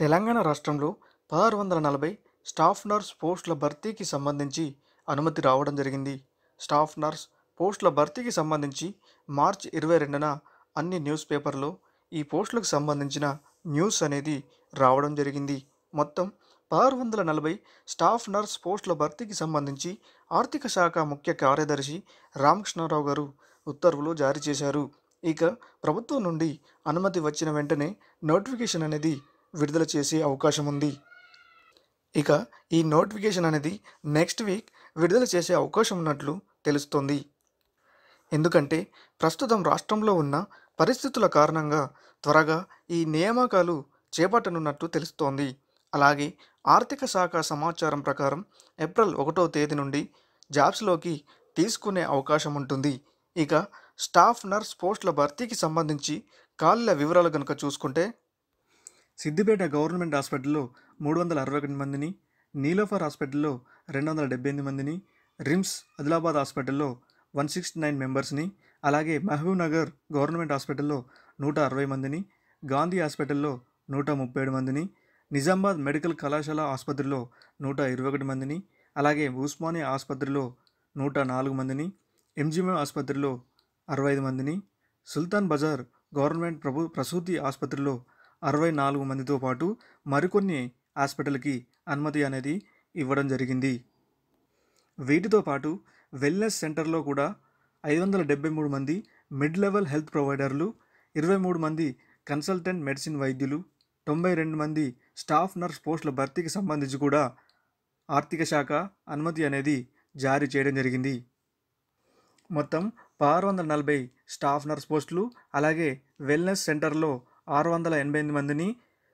తెలంగాణ రాష్ట్రంలో పదహారు వందల నలభై స్టాఫ్ నర్స్ పోస్టుల భర్తీకి సంబంధించి అనుమతి రావడం జరిగింది స్టాఫ్ నర్స్ పోస్టుల భర్తీకి సంబంధించి మార్చి ఇరవై రెండున అన్ని న్యూస్ పేపర్లో ఈ పోస్టులకు సంబంధించిన న్యూస్ అనేది రావడం జరిగింది మొత్తం పదహారు వందల నలభై స్టాఫ్ నర్స్ పోస్టుల భర్తీకి సంబంధించి ఆర్థిక శాఖ ముఖ్య కార్యదర్శి రామకృష్ణారావు గారు ఉత్తర్వులు జారీ చేశారు ఇక ప్రభుత్వం నుండి అనుమతి వచ్చిన వెంటనే నోటిఫికేషన్ అనేది విడుదల చేసే అవకాశం ఉంది ఇక ఈ నోటిఫికేషన్ అనేది నెక్స్ట్ వీక్ విడుదల చేసే అవకాశం ఉన్నట్లు తెలుస్తోంది ఎందుకంటే ప్రస్తుతం రాష్ట్రంలో ఉన్న పరిస్థితుల కారణంగా త్వరగా ఈ నియామకాలు చేపట్టనున్నట్టు తెలుస్తోంది అలాగే ఆర్థిక శాఖ సమాచారం ప్రకారం ఏప్రిల్ ఒకటో తేదీ నుండి జాబ్స్లోకి తీసుకునే అవకాశం ఉంటుంది ఇక స్టాఫ్ నర్స్ పోస్టుల భర్తీకి సంబంధించి ఖాళీల వివరాలు కనుక చూసుకుంటే సిద్దిపేట గవర్నమెంట్ హాస్పిటల్లో మూడు వందల అరవై ఒకటి మందిని నీలోఫర్ హాస్పిటల్లో రెండు వందల డెబ్బై ఎనిమిది మందిని రిమ్స్ ఆదిలాబాద్ హాస్పిటల్లో వన్ సిక్స్టీ నైన్ మెంబర్స్ని అలాగే మహబూబ్ నగర్ గవర్నమెంట్ హాస్పిటల్లో నూట అరవై మందిని గాంధీ హాస్పిటల్లో నూట ముప్పై ఏడు మందిని నిజామాబాద్ మెడికల్ కళాశాల ఆసుపత్రిలో నూట ఇరవై ఒకటి మందిని అలాగే ఉస్మానియా ఆసుపత్రిలో నూట నాలుగు మందిని ఎంజిఎం ఆసుపత్రిలో అరవై ఐదు మందిని సుల్తాన్ బజార్ గవర్నమెంట్ ప్రభు ప్రసూతి ఆసుపత్రిలో అరవై నాలుగు మందితో పాటు మరికొన్ని హాస్పిటల్కి అనుమతి అనేది ఇవ్వడం జరిగింది వీటితో పాటు వెల్నెస్ సెంటర్లో కూడా ఐదు వందల డెబ్బై మూడు మంది మిడ్ లెవెల్ హెల్త్ ప్రొవైడర్లు ఇరవై మూడు మంది కన్సల్టెంట్ మెడిసిన్ వైద్యులు తొంభై రెండు మంది స్టాఫ్ నర్స్ పోస్టుల భర్తీకి సంబంధించి కూడా ఆర్థిక శాఖ అనుమతి అనేది జారీ చేయడం జరిగింది మొత్తం ఆరు వందల నలభై స్టాఫ్ నర్స్ పోస్టులు అలాగే వెల్నెస్ సెంటర్లో ఆరు వందల ఎనభై ఎనిమిది మందిని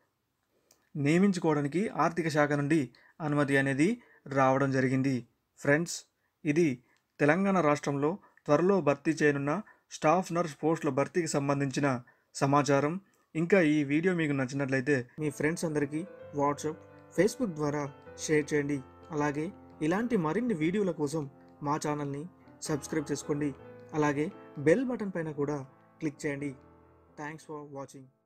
నియమించుకోవడానికి ఆర్థిక శాఖ నుండి అనుమతి అనేది రావడం జరిగింది ఫ్రెండ్స్ ఇది తెలంగాణ రాష్ట్రంలో త్వరలో భర్తీ చేయనున్న స్టాఫ్ నర్స్ పోస్టుల భర్తీకి సంబంధించిన సమాచారం ఇంకా ఈ వీడియో మీకు నచ్చినట్లయితే మీ ఫ్రెండ్స్ అందరికీ వాట్సాప్ ఫేస్బుక్ ద్వారా షేర్ చేయండి అలాగే ఇలాంటి మరిన్ని వీడియోల కోసం మా ఛానల్ని సబ్స్క్రైబ్ చేసుకోండి అలాగే బెల్ బటన్ పైన కూడా క్లిక్ చేయండి థ్యాంక్స్ ఫర్ వాచింగ్